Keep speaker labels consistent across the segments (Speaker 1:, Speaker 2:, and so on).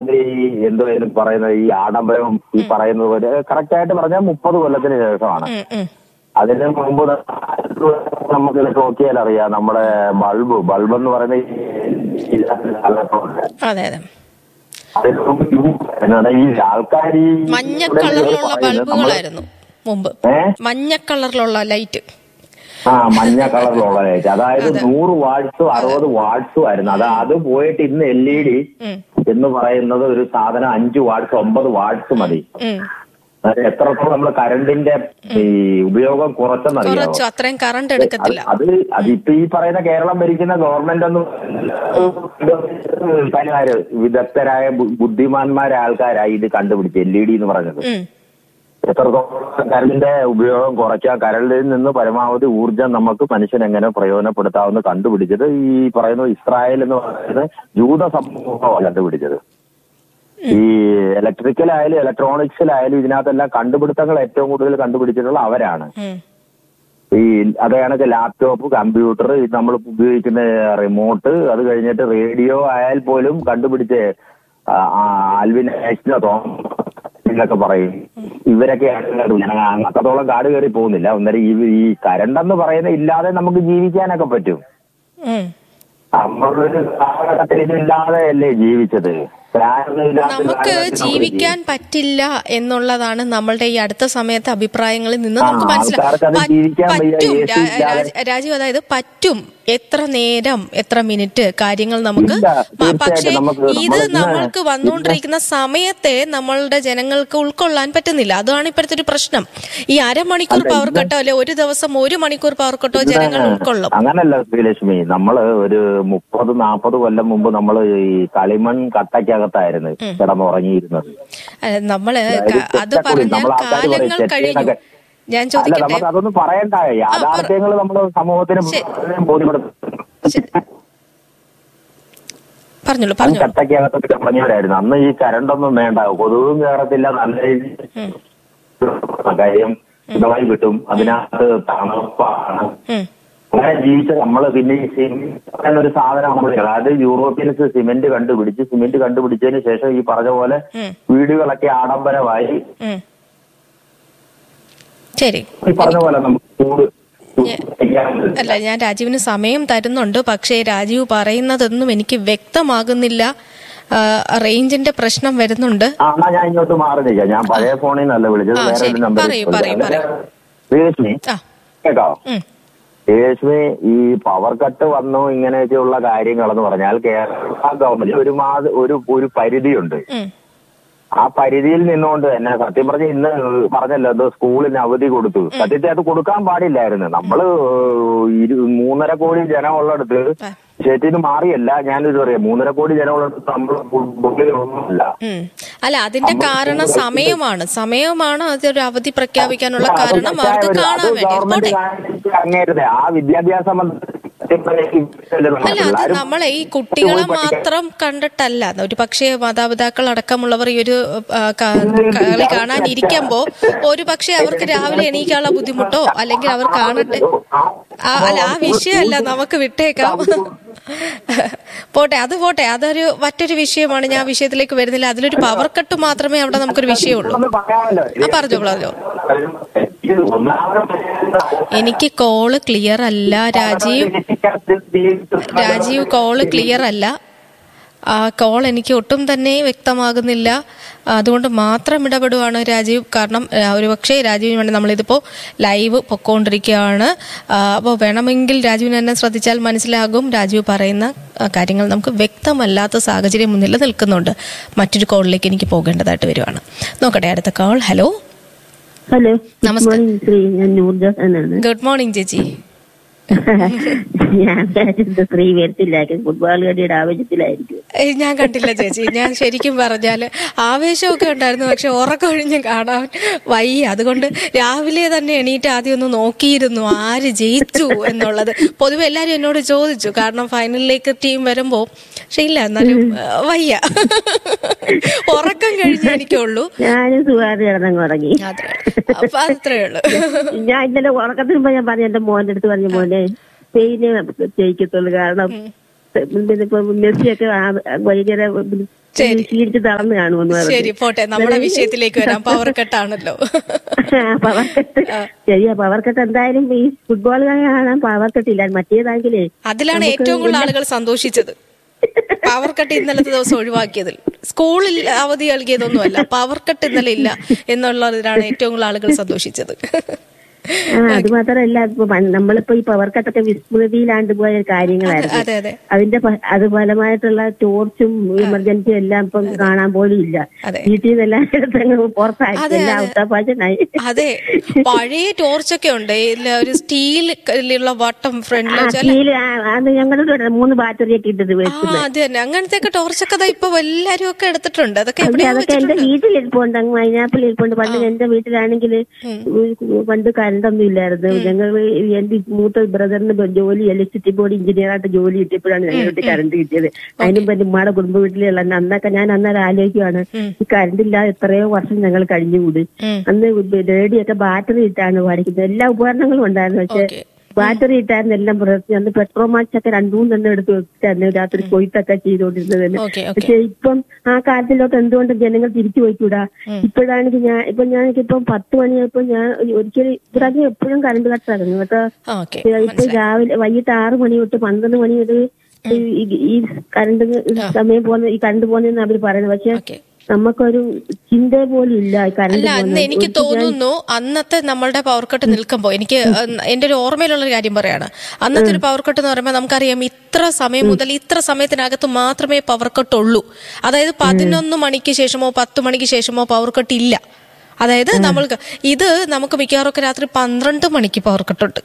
Speaker 1: ഈ എന്തുവായാലും പറയുന്നത് ഈ ആഡംബരവും ഈ പറയുന്നത് പോലെ കറക്റ്റ് ആയിട്ട് പറഞ്ഞാൽ മുപ്പത് കൊല്ലത്തിന് ശേഷമാണ്
Speaker 2: ഉം, ഉം.
Speaker 1: അതിന് മുമ്പ് നമുക്ക് നോക്കിയാൽ അറിയാം നമ്മുടെ ബൾബ് ബൾബ് എന്ന് പറയുന്ന ഈ കാലഘട്ടമുണ്ട്.
Speaker 2: അതെ അതെ
Speaker 1: അതിന് മുമ്പ് ട്യൂബ് എന്നാണ് ഈ ആൾക്കാർ ഈ
Speaker 2: മഞ്ഞ കളറിലുള്ള ബൾബുകളായിരുന്നു മുമ്പ്
Speaker 1: ഏ
Speaker 2: മഞ്ഞ കളറിലുള്ള ലൈറ്റ്
Speaker 1: ആ മഞ്ഞ കളറിലുള്ള ലൈറ്റ് അതായത് നൂറ് വാട്സും അറുപത് വാട്സും ആയിരുന്നു അത് അത് പോയിട്ട് ഇന്ന് എൽ ഇ ഡി
Speaker 2: ഉം,
Speaker 1: എന്ന് പറയുന്നത് ഒരു സാധനം അഞ്ച് വാട്സ് ഒമ്പത് വാട്സ് മതി
Speaker 2: ഉം.
Speaker 1: അത് എത്രത്തോളം നമ്മൾ കറണ്ടിന്റെ ഈ ഉപയോഗം കുറച്ചെന്നറിയാമോ
Speaker 2: കുറച്ചു അത്രയും കറണ്ട് എടുക്കത്തില്ല
Speaker 1: അത് അതിപ്പോ ഈ പറയുന്ന കേരളം ഭരിക്കുന്ന ഗവൺമെന്റ് ഒന്നും പലര് വിദഗ്ധരായ ബു- ബുദ്ധിമാന്മാരായ ആൾക്കാരായി ഇത് കണ്ടുപിടിച്ച് എൽ ഇ ഡി എന്ന് പറഞ്ഞത്
Speaker 2: ഉം,
Speaker 1: എത്രത്തോളം കരണ്ടിന്റെ ഉപയോഗം കുറയ്ക്കാം കരണ്ടിൽ നിന്ന് പരമാവധി ഊർജം നമുക്ക് മനുഷ്യൻ എങ്ങനെ പ്രയോജനപ്പെടുത്താമെന്ന് കണ്ടുപിടിച്ചത് ഈ പറയുന്ന ഇസ്രായേൽ എന്ന് പറയുന്നത് ജൂത സമൂഹമാണ് കണ്ടുപിടിച്ചത് ഈ ഇലക്ട്രിക്കലായാലും ഇലക്ട്രോണിക്സിലായാലും ഇതിനകത്തെല്ലാം കണ്ടുപിടുത്തങ്ങൾ ഏറ്റവും കൂടുതൽ കണ്ടുപിടിച്ചിട്ടുള്ള അവരാണ്
Speaker 2: ഉം.
Speaker 1: ഈ അതേ കണക്ക് ലാപ്ടോപ്പ് കമ്പ്യൂട്ടർ നമ്മൾ ഉപയോഗിക്കുന്ന റിമോട്ട് അത് കഴിഞ്ഞിട്ട് റേഡിയോ ആയാൽ പോലും കണ്ടുപിടിച്ച ആ, ആ, ആൽവിൻ ഐൻസ്റ്റീനോ തോമസ് എന്നൊക്കെ പറയും ഇവരൊക്കെയാണ് കണ്ടുപിടിച്ചത്. ഞാൻ അത്രത്തോളം കാട് കയറി പോകുന്നില്ല അന്നേരം ഈ ഈ കരണ്ടെന്ന് പറയുന്ന ഇല്ലാതെ നമുക്ക് ജീവിക്കാനൊക്കെ പറ്റും
Speaker 2: ഉം.
Speaker 1: നമ്മളൊരു കാലഘട്ടത്തിൽ ഇതില്ലാതെ അല്ലേ ജീവിച്ചത് ഫാനൊന്നും ഇല്ലാത്ത
Speaker 2: നമുക്ക്
Speaker 1: കാലഘട്ടത്തിൽ നമ്മൾ
Speaker 2: ജീവിക്കാൻ പറ്റില്ല എന്നുള്ളതാണ് നമ്മളുടെ ഈ അടുത്ത സമയത്തെ അഭിപ്രായങ്ങളിൽ നിന്ന്
Speaker 1: ആ,
Speaker 2: നമുക്ക്
Speaker 1: ആൾക്കാർക്ക് അത്
Speaker 2: മനസ്സിലാവും
Speaker 1: ജീവിക്കാൻ വയ്യ,
Speaker 2: പറ്റും
Speaker 1: AC
Speaker 2: രാ-
Speaker 1: ഇല്ലാതെ.
Speaker 2: രാജ്- രാജീവ് അതായത് പറ്റും എത്ര നേരം എത്ര മിനിറ്റ് കാര്യങ്ങൾ നമുക്ക്
Speaker 1: ഇല്ല,
Speaker 2: മ-
Speaker 1: തീർച്ചയായിട്ടും
Speaker 2: പക്ഷേ
Speaker 1: നമുക്ക്
Speaker 2: ഇത്
Speaker 1: നമ്മളിന്ന്
Speaker 2: നമ്മൾക്ക് വന്നുകൊണ്ടിരിക്കുന്ന സമയത്തെ നമ്മളുടെ ജനങ്ങൾക്ക് ഉൾക്കൊള്ളാൻ പറ്റുന്നില്ല അതാണ് ഇപ്പോഴത്തെ ഒരു പ്രശ്നം ഈ അരമണിക്കൂർ പവർ കട്ടോ അല്ലെ ഒരു ദിവസം ഒരു മണിക്കൂർ പവർ കട്ടോ ജനങ്ങൾ ഉൾക്കൊള്ളും
Speaker 1: അങ്ങനല്ല ശ്രീലക്ഷ്മി നമ്മള് ഒരു മുപ്പത് നാപ്പത് കൊല്ലം മുമ്പ് നമ്മൾ ഈ കളിമൺ കട്ടയ്ക്കകത്തായിരുന്നു കിടന്നുറങ്ങിയിരുന്നത്
Speaker 2: അഹ് നമ്മള്
Speaker 1: അതായത്
Speaker 2: ക- അത്
Speaker 1: ചെറ്റക്കുടി,
Speaker 2: പറഞ്ഞാൽ
Speaker 1: നമ്മൾ ആൾക്കാര് പറയും
Speaker 2: കാലങ്ങൾ കഴിഞ്ഞു
Speaker 1: ചെറ്റീന്നൊക്കെ.
Speaker 2: ഞാൻ
Speaker 1: അല്ല
Speaker 2: ചോദിക്കട്ടെ
Speaker 1: നമുക്ക് അതൊന്നും പറയണ്ട യാഥാർത്ഥ്യങ്ങൾ നമ്മൾ സമൂഹത്തിന് ബോധ്യപ്പെടുത്തും
Speaker 2: പറഞ്ഞോളൂ പറഞ്ഞോളൂ
Speaker 1: കട്ടയ്ക്കകത്തൊക്കെ കിടന്നവരായിരുന്നു അന്ന് ഈ കരണ്ടൊന്നും വേണ്ട കൊതുകും കയറത്തില്ല നല്ല രീതിയിൽ കാര്യം ഇടവായി കിട്ടും അതിനകത്ത് തണുപ്പാണ്
Speaker 2: ഉം.
Speaker 1: അങ്ങനെ ജീവിച്ച നമ്മള് പിന്നെ ഈ സിമെന്റ് എന്നൊരു സാധനം നമ്മൾ അതായത് യൂറോപ്യൻസ് സിമെന്റ് കണ്ടുപിടിച്ച് സിമെന്റ് കണ്ടുപിടിച്ചതിന് ശേഷം ഈ പറഞ്ഞ പോലെ
Speaker 2: ഉം.
Speaker 1: വീടുകളൊക്കെ ആഡംബരമായി
Speaker 2: ഉം. ശരി
Speaker 1: ഈ പറഞ്ഞ പോലെ നമുക്ക് ചൂട്
Speaker 2: അല്ല ഞാൻ രാജീവിന് സമയം തരുന്നുണ്ട് പക്ഷേ രാജീവ് പറയുന്നതൊന്നും എനിക്ക് വ്യക്തമാകുന്നില്ല ആ, റേഞ്ചിന്റെ പ്രശ്നം വരുന്നുണ്ട്
Speaker 1: ആ എന്നാ ഞാൻ ഇങ്ങോട്ട് മാറി നിൽക്കാം ഞാൻ പഴയ ഫോണിൽ നിന്നല്ല വിളിച്ചത്
Speaker 2: ആ,
Speaker 1: വേറെ
Speaker 2: ശരി.
Speaker 1: ഒരു നമ്പർ
Speaker 2: പറയൂ, പറയൂ, പറയൂ.
Speaker 1: ശ്രീലക്ഷ്മി
Speaker 2: ആ
Speaker 1: കേട്ടോ
Speaker 2: ഉം.
Speaker 1: രേഷ്മി ഈ പവർ കട്ട് വന്നു ഇങ്ങനെയൊക്കെയുള്ള കാര്യങ്ങളെന്ന് പറഞ്ഞാൽ കേരള ഗവൺമെന്റ് ഒരു മാസ ഒരു ഒരു പരിധിയുണ്ട്
Speaker 2: ഉം.
Speaker 1: ആ പരിധിയിൽ നിന്നുകൊണ്ട് തന്നെ സത്യം പറഞ്ഞ ഇന്ന് പറഞ്ഞല്ലോ എന്തോ സ്കൂളിന് അവധി കൊടുത്തു സത്യത്തെ അത് കൊടുക്കാൻ പാടില്ലായിരുന്നു നമ്മള് ഇരു- മൂന്നര കോടി ജനം ഉള്ളിടത്ത്
Speaker 2: ആ.
Speaker 1: സ്റ്റേറ്റിന് മാറിയല്ല ഞാനിത് പറയാം മൂന്നര കോടി ജനം ഉള്ളിടത്ത് നമ്മൾ ഫുട്ബോളിലൊന്നുമില്ല
Speaker 2: ഉം. അല്ല അതിന്റെ കാരണം സമയമാണ് സമയമാണ് അതൊരു അവധി പ്രഖ്യാപിക്കാനുള്ള കാരണം അവർക്ക് കാണാൻ വേണ്ടി
Speaker 1: ഗവൺമെന്റ്
Speaker 2: പോട്ടെ
Speaker 1: അങ്ങേരുത് ആ വിദ്യാഭ്യാസ മന്ത്രി
Speaker 2: അല്ല അത് നമ്മളെ ഈ കുട്ടികളെ മാത്രം കണ്ടിട്ടല്ല ഒരു പക്ഷേ മാതാപിതാക്കൾ അടക്കമുള്ളവർ ഈ ഒരു ആ, ക- കളി കാണാൻ ഇരിക്കുമ്പോ ഒരു പക്ഷേ അവർക്ക് രാവിലെ എണീക്കാനുള്ള ബുദ്ധിമുട്ടോ അല്ലെങ്കിൽ അവർ കാണട്ടെ ആ, അല്ല ആ വിഷയമല്ല നമുക്ക് വിട്ടേക്കാം പോട്ടെ അത് പോട്ടെ അതൊരു മറ്റൊരു വിഷയമാണ് ഞാൻ ആ വിഷയത്തിലേക്ക് വരുന്നില്ല അതിലൊരു പവർ കട്ട് മാത്രമേ അവിടെ നമുക്കൊരു വിഷയമുള്ളൂ ആ പറഞ്ഞോ പറഞ്ഞോ എനിക്ക് കോള് ക്ലിയർ അല്ല രാജീവ് രാജീവ് കോള് ക്ലിയർ അല്ല ആ കോൾ എനിക്ക് ഒട്ടും തന്നെ വ്യക്തമാകുന്നില്ല അതുകൊണ്ട് മാത്രം ഇടപെടുവാണ് രാജീവ് കാരണം ആ, ഒരുപക്ഷെ രാജീവിന് വേണ്ടി നമ്മളിതിപ്പോൾ ലൈവ് പൊക്കോണ്ടിരിക്കുകയാണ് അപ്പോൾ വേണമെങ്കിൽ രാജീവിനെ തന്നെ ശ്രദ്ധിച്ചാൽ മനസ്സിലാകും രാജീവ് പറയുന്ന ആ, കാര്യങ്ങൾ നമുക്ക് വ്യക്തമല്ലാത്ത സാഹചര്യം മുന്നിൽ നിൽക്കുന്നുണ്ട് മറ്റൊരു കോളിലേക്ക് എനിക്ക് പോകേണ്ടതായിട്ട് വരുവാണ് നോക്കട്ടെ അടുത്ത കോൾ ഹലോ
Speaker 3: ഹലോ
Speaker 2: നമസ്കാരം.
Speaker 3: മോർണിംഗ് ശ്രീ ഞാൻ നൂർജാസ് എന്നാണ്
Speaker 2: ഗുഡ് മോർണിംഗ് ചേച്ചി
Speaker 3: ഞാൻ വിചാരിച്ചത് ശ്രീ വരത്തില്ലായിരിക്കും ഫുട്ബോൾ കളിയുടെ ആവശ്യത്തിലായിരിക്കും
Speaker 2: ഏയ് ഞാൻ കണ്ടില്ല ചേച്ചി ഞാൻ ശരിക്കും പറഞ്ഞാല് ആവേശമൊക്കെ ഉണ്ടായിരുന്നു പക്ഷെ ഉറക്കൊഴിഞ്ഞ് കാണാൻ വയ്യ അതുകൊണ്ട് രാവിലെ തന്നെ എണീറ്റ് ആദ്യം ഒന്ന് നോക്കിയിരുന്നു ആര് ജയിച്ചു എന്നുള്ളത് പൊതുവെ എല്ലാരും എന്നോട് ചോദിച്ചു കാരണം ഫൈനലിലേക്ക് ടീം വരുമ്പോ പക്ഷെ ഇല്ല എന്നാലും ആ, വയ്യ ഉറക്കം കഴിഞ്ഞേ എനിക്കുള്ളൂ
Speaker 3: ഞാനും സുഖമായിട്ട് കിടന്നങ്ങ് ഉറങ്ങി
Speaker 2: അത്രേ അപ്പൊ അത്രേ ഉള്ളൂ
Speaker 3: ഞാൻ ഇന്നലെ ഉറക്കത്തിന് മുമ്പ് ഞാൻ പറഞ്ഞു എന്റെ മോന്റെ അടുത്ത് പറഞ്ഞു മോനെ സ്പെയിനെ ജയിക്കത്തുള്ളൂ കാരണം പിന്നെ ഇപ്പൊ മെസ്സിയൊക്കെ ആ- ഭയങ്കര
Speaker 2: ശരി.
Speaker 3: ക്ഷീണിച്ച് തളർന്ന് കാണുമെന്ന് പറഞ്ഞു
Speaker 2: ശരി പോട്ടെ നമ്മുടെ വിഷയത്തിലേക്ക് വരാം പവർ കട്ടാണല്ലോ
Speaker 3: പവർ കട്ട് ശരിയാ പവർ കട്ട് എന്തായാലും ഈ ഫുട്ബോൾ കാണാൻ പവർ കട്ടില്ല മറ്റേതാണെങ്കിലേ
Speaker 2: അതിലാണ് ഏറ്റവും കൂടുതൽ ആളുകൾ സന്തോഷിച്ചത് പവർ കട്ട് ഇന്നലത്തെ ദിവസം ഒഴിവാക്കിയതിൽ സ്കൂളിൽ അവധി നൽകിയതൊന്നുമല്ല പവർ കട്ട് ഇന്നലെ ഇല്ല എന്നുള്ളതിലാണ് ഏറ്റവും കൂടുതൽ ആളുകൾ സന്തോഷിച്ചത്
Speaker 3: ആ അത് മാത്രമല്ല ഇപ്പൊ പണ്ട് നമ്മളിപ്പോ ഈ പവർ കട്ടൊക്കെ വിസ്മൃതിയിലാണ്ട് പോയ കാര്യങ്ങളായിരുന്നു
Speaker 2: അതെ അതെ
Speaker 3: അതിന്റെ ഫ- അത് ഫലമായിട്ടുള്ള ടോർച്ചും എമർജൻസിയും എല്ലാം ഇപ്പം കാണാൻ പോലും ഇല്ല
Speaker 2: അതെ.
Speaker 3: വീട്ടിൽ നിന്നെല്ലാം എടുത്തങ്ങ് പുറത്താക്കി
Speaker 2: അതെ,
Speaker 3: എല്ലാം
Speaker 2: അതെ.
Speaker 3: ഔട്ടാപ്പാച്ചനായി
Speaker 2: അതെ പഴയ ടോർച്ചൊക്കെ ഉണ്ട് ഇല്ല, ഒരു സ്റ്റീലിലുള്ള വട്ടം ഫ്രണ്ടിൽ
Speaker 3: ആ
Speaker 2: വെച്ചാൽ
Speaker 3: സ്റ്റീല് ആ, അത് ഞങ്ങളുടെ ഇവിടെ മൂന്ന് ബാറ്ററി ഒക്കെ ഇട്ടിട്ട്
Speaker 2: ആ
Speaker 3: വെക്കുന്നത്
Speaker 2: അത് തന്നെ അങ്ങനത്തെ ടോർച്ചൊക്കെ ദാ ഇപ്പൊ എല്ലാരും ഒക്കെ എടുത്തിട്ടുണ്ട് അതൊക്കെ
Speaker 3: അതെ,
Speaker 2: എവിടെയോ
Speaker 3: അതൊക്കെ എന്റെ
Speaker 2: വെച്ചിട്ടുണ്ട്
Speaker 3: വീട്ടിലിരിപ്പുണ്ട് അങ്ങ് മൈനാപ്പിൽ ഇരിപ്പുണ്ട് പണ്ട് എന്റെ വീട്ടിലാണെങ്കിൽ പണ്ട് കറണ്ടൊന്നും ഇല്ലായിരുന്നു ഞങ്ങൾ എന്റെ മൂത്ത ബ്രദറിന് ജോലി ഇലക്ട്രിസിറ്റി ബോർഡ് എഞ്ചിനീയറായിട്ട് ജോലി കിട്ടിയപ്പോഴാണ് ഞങ്ങളുടെ വീട്ടിൽ കറണ്ട് കിട്ടിയത് അതിന് മുമ്പ് എന്റെ ഉമ്മയുടെ കുടുംബ വീട്ടിലുള്ള അന്നൊക്കെ ഞാൻ അന്നേരം ആലോചിക്കുവാണ് ഈ കറണ്ട് ഇല്ലാതെ എത്രയോ വർഷം ഞങ്ങൾ കഴിഞ്ഞുകൂടി
Speaker 2: ഉം.
Speaker 3: അന്ന് റേഡിയോ ഒക്കെ ബാറ്ററി ഇട്ടാണ് പഠിക്കുന്നത് എല്ലാ ഉപകരണങ്ങളും ഉണ്ടായിരുന്നു പക്ഷെ
Speaker 2: ഓക്കെ
Speaker 3: ബാറ്ററി ഇട്ടായിരുന്നു എല്ലാം പ്രവർത്തി അന്ന് പെട്രോൾ മാച്ച് ഒക്കെ രണ്ടു മൂന്നെണ്ണം എടുത്ത് വെച്ചിട്ടായിരുന്നു രാത്രി കൊയ്ത്തൊക്കെ ചെയ്തുകൊണ്ടിരുന്നത് തന്നെ
Speaker 2: ഓക്കെ ഓക്കെ
Speaker 3: പക്ഷെ ഇപ്പം ആ കാലത്തിലോട്ട് എന്തുകൊണ്ട് ജനങ്ങൾ തിരിച്ചു പോയിക്കൂടാ ഇപ്പോഴാണെങ്കിൽ ഞാൻ ഇപ്പൊ ഞാൻ ഇപ്പം പത്ത് മണിയായപ്പോ ഞാൻ ഒരിക്കലും ഇവിടെ എപ്പോഴും കറണ്ട് കട്ടായിരുന്നു കേട്ടോ
Speaker 2: ഓക്കെ
Speaker 3: ഇപ്പൊ രാവിലെ വൈകിട്ട് ആറ് മണി തൊട്ട് പന്ത്രണ്ട് മണി തൊട്ട് ഈ- ഈ- ഈ കറണ്ട് സമയം പോകുന്ന ഈ കറണ്ട് പോകുന്നതെന്ന് അവര് പറയുന്നത് പക്ഷെ
Speaker 2: ഓക്കെ
Speaker 3: നമുക്കൊരു ചിന്ത പോലും ഇല്ല ഈ കറണ്ട്
Speaker 2: അല്ല അന്ന് എനിക്ക് തോന്നുന്നു അന്നത്തെ നമ്മളുടെ പവർ കട്ട് നിൽക്കുമ്പോൾ എനിക്ക് അന്ന് എന്റെ ഒരു ഓർമ്മയിലുള്ള ഒരു കാര്യം പറയാണ് അന്നത്തെ ഒരു പവർ കട്ട് എന്ന് പറയുമ്പോൾ നമുക്കറിയാം ഇത്ര സമയം മുതൽ ഇത്ര സമയത്തിനകത്ത് മാത്രമേ പവർ കട്ട് ഉള്ളൂ അതായത് പതിനൊന്ന് മണിക്ക് ശേഷമോ പത്ത് മണിക്ക് ശേഷമോ പവർ കട്ട് ഇല്ല അതായത് നമ്മൾക്ക് ഇത് നമുക്ക് മിക്കവാറൊക്കെ രാത്രി പന്ത്രണ്ട് മണിക്ക് പവർ കട്ടുണ്ട്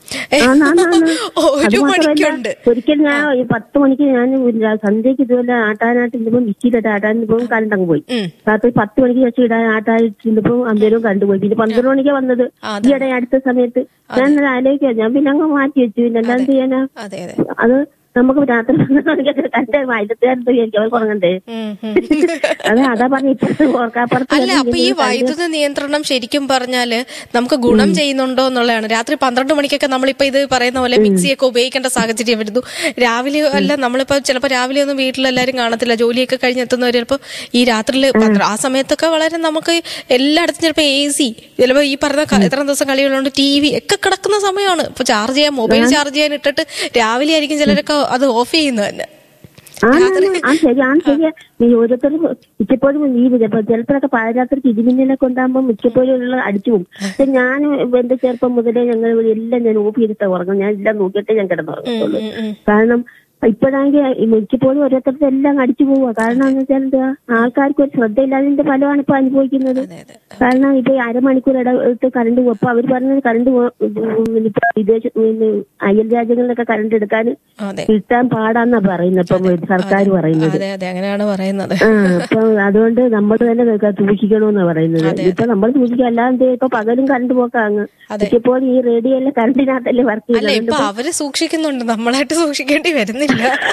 Speaker 2: ഒരു മണിക്കുണ്ട്
Speaker 3: ഒരിക്കൽ ഞാൻ ഈ പത്ത് മണിക്ക് ഞാൻ ഒരു സന്ധ്യക്ക് ഇതുപോലെ ആട്ടാനായിട്ട് ഇരുന്നപ്പോ മിക്സിയിലിട്ട് ആട്ടാൻ ഇരുന്നപ്പോ കറണ്ട് അങ്ങ് പോയി
Speaker 2: ഉം.
Speaker 3: രാത്രി പത്ത് മണിക്ക് വെച്ച് ഇടാൻ ആട്ടായിട്ടിരുന്നപ്പോ അന്തേലും കണ്ടുപോയി പിന്നെ പന്ത്രണ്ട് മണിക്കാ വന്നത്
Speaker 2: ആ,
Speaker 3: ഈയിടെ അടുത്ത സമയത്ത് ഞാൻ ഇന്നലെ ആലോചിക്കാം ഞാൻ പിന്നെ അങ്ങ് മാറ്റി വെച്ചു പിന്നെ എന്താ ചെയ്യാനാ
Speaker 2: അതെ അതെ
Speaker 3: അത് നമുക്ക് രാത്രി പന്ത്രണ്ട് മണിക്കൊക്കെ കണ്ടേ വൈദ്യുതികാരൻ വിചാരിക്കും അവർ കുറങ്ങണ്ടേ
Speaker 2: ഉം, ഉം.
Speaker 3: അത് അതാ പറഞ്ഞ ഇപ്പഴത്തെ ഓർക്കാപ്പുറത്ത്
Speaker 2: അല്ല അപ്പൊ ഈ വൈദ്യുത നിയന്ത്രണം ശരിക്കും പറഞ്ഞാല് നമുക്ക് ഗുണം ചെയ്യുന്നുണ്ടോ എന്നുള്ളതാണ് രാത്രി പന്ത്രണ്ട് മണിക്കൊക്കെ നമ്മളിപ്പോ ഇത് പറയുന്ന പോലെ മിക്സിയൊക്കെ ഉപയോഗിക്കേണ്ട സാഹചര്യം വരുന്നു രാവിലെ അല്ല നമ്മളിപ്പോ ചിലപ്പോ രാവിലെ ഒന്നും വീട്ടിലെല്ലാരും കാണത്തില്ല ജോലിയൊക്കെ കഴിഞ്ഞ് എത്തുന്നവർ ചിലപ്പോ ഈ രാത്രിയിൽ ആ സമയത്തൊക്കെ വളരെ നമുക്ക് എല്ലായിടത്തും ചിലപ്പോ എ സി ചിലപ്പോ ഈ പറഞ്ഞ ക- എത്ര ദിവസം കളികളുണ്ട് ടി വി ഒക്കെ കിടക്കുന്ന സമയമാണ് ഇപ്പൊ ചാർജ് ചെയ്യാൻ മൊബൈൽ ചാർജ് ചെയ്യാൻ ഇട്ടിട്ട് രാവിലെ ആയിരിക്കും ചിലരൊക്കെ അത് ഓഫ് ചെയ്യുന്നത് തന്നെ
Speaker 3: ആണ് ആ ശരി ആ ശരിയാ ഈ ഓരോരുത്തരും മിക്കപ്പോഴും ഈ ചിലപ്പോ ചിലപ്പോഴൊക്കെ പാതിരാത്രിക്ക് ഇടിമിന്നലൊക്കെ ഉണ്ടാകുമ്പോ മിക്കപ്പോഴും ഉള്ള അടിച്ചു പോകും പക്ഷെ ഞാൻ എന്റെ ചെറുപ്പം മുതലേ ഞങ്ങൾ ഇവിടെ എല്ലാം ഞാൻ ഓഫ് ചെയ്തിട്ടാ ഉറങ്ങും ഞാൻ എല്ലാം നോക്കിയിട്ടേ ഞാൻ കിടന്നുറങ്ങത്തുള്ളൂ
Speaker 2: ഉം, ഉം.
Speaker 3: കാരണം ഇപ്പോഴാണെങ്കിൽ മിക്കപ്പോഴും ഓരോരുത്തരുടെ എല്ലാം അടിച്ചു പോവുക കാരണം എന്ന് വെച്ചാൽ എന്താ ആൾക്കാർക്ക് ഒരു ശ്രദ്ധയില്ലാതിന്റെ ഫലമാണ് ഇപ്പൊ അനുഭവിക്കുന്നത്
Speaker 2: അതെ അതെ
Speaker 3: കാരണം ഇപ്പൊ ഈ അരമണിക്കൂർ ഇടവിട്ട് കറണ്ട് പോകും അപ്പൊ അവർ പറഞ്ഞത് കറണ്ട് ഇപ്പൊ വിദേശ പിന്നെ അയൽ രാജ്യങ്ങളിലൊക്കെ കറണ്ട് എടുക്കാൻ
Speaker 2: അതെ
Speaker 3: കിട്ടാൻ പാടാന്നാ പറയുന്നത് ഇപ്പൊ സർക്കാർ പറയുന്നത്
Speaker 2: അതെ അതെ അങ്ങനെയാണ് പറയുന്നത്
Speaker 3: ആ അപ്പൊ അതുകൊണ്ട് നമ്മൾ തന്നെ ഇതൊക്കെ സൂക്ഷിക്കണമെന്നാ പറയുന്നത് ഇപ്പൊ നമ്മൾ സൂക്ഷിക്കുക അല്ലാതെ ഇപ്പൊ പകലും കറണ്ട് പോക്കാ അങ്ങ്
Speaker 2: അതെ.
Speaker 3: ഇപ്പോൾ ഈ റേഡിയോ എല്ലാം കറണ്ടിനകത്തല്ലേ വർക്ക്
Speaker 2: അല്ല
Speaker 3: ചെയ്യുന്നത്
Speaker 2: ഇപ്പൊ അവര് സൂക്ഷിക്കുന്നുണ്ട് നമ്മളായിട്ട് സൂക്ഷിക്കേണ്ടി വരുന്നില്ല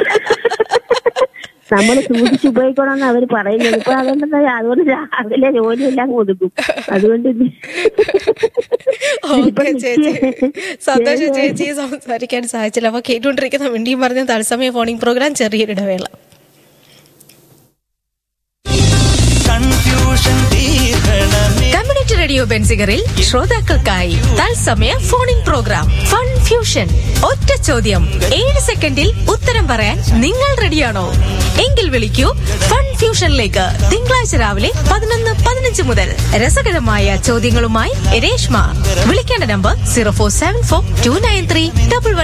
Speaker 3: നമ്മൾ സൂക്ഷിച്ച് ഉപയോഗിക്കണമെന്ന് അവര് പറയുന്നത് ഇപ്പൊ അതുകൊണ്ട് എന്താ, അതുകൊണ്ട് രാവിലെ ജോലിയെല്ലാം ഒതുക്കും അതുകൊണ്ട് ഇത് ഇപ്പൊ
Speaker 2: ഓക്കെ ചേച്ചി
Speaker 3: മിക്ക-
Speaker 2: സന്തോഷം ചേച്ചി സംസാരിക്കാൻ സാധിച്ചില്ല അപ്പൊ കേട്ടുകൊണ്ടിരിക്കുന്ന മിണ്ടിയും പറഞ്ഞ തത്സമയ ഫോണിംഗ് പ്രോഗ്രാം ചെറിയൊരു ഇടവേള
Speaker 4: കൺഫ്യൂഷൻ തീർക്കണമേ
Speaker 2: കമ്മ്യൂണിറ്റി റേഡിയോ ബെൻസിഗറിൽ ശ്രോതാക്കൾക്കായി തത്സമയ ഫോണിംഗ് പ്രോഗ്രാം ഫൺ ഫ്യൂഷൻ ഒറ്റ ചോദ്യം ഏഴ് സെക്കൻഡിൽ ഉത്തരം പറയാൻ നിങ്ങൾ റെഡിയാണോ എങ്കിൽ വിളിക്കൂ ഫൺ ഫ്യൂഷനിലേക്ക് തിങ്കളാഴ്ച രാവിലെ പതിനൊന്ന് പതിനഞ്ച് മുതൽ രസകരമായ ചോദ്യങ്ങളുമായി രേഷ്മ വിളിക്കേണ്ട number zero four seven four two nine three double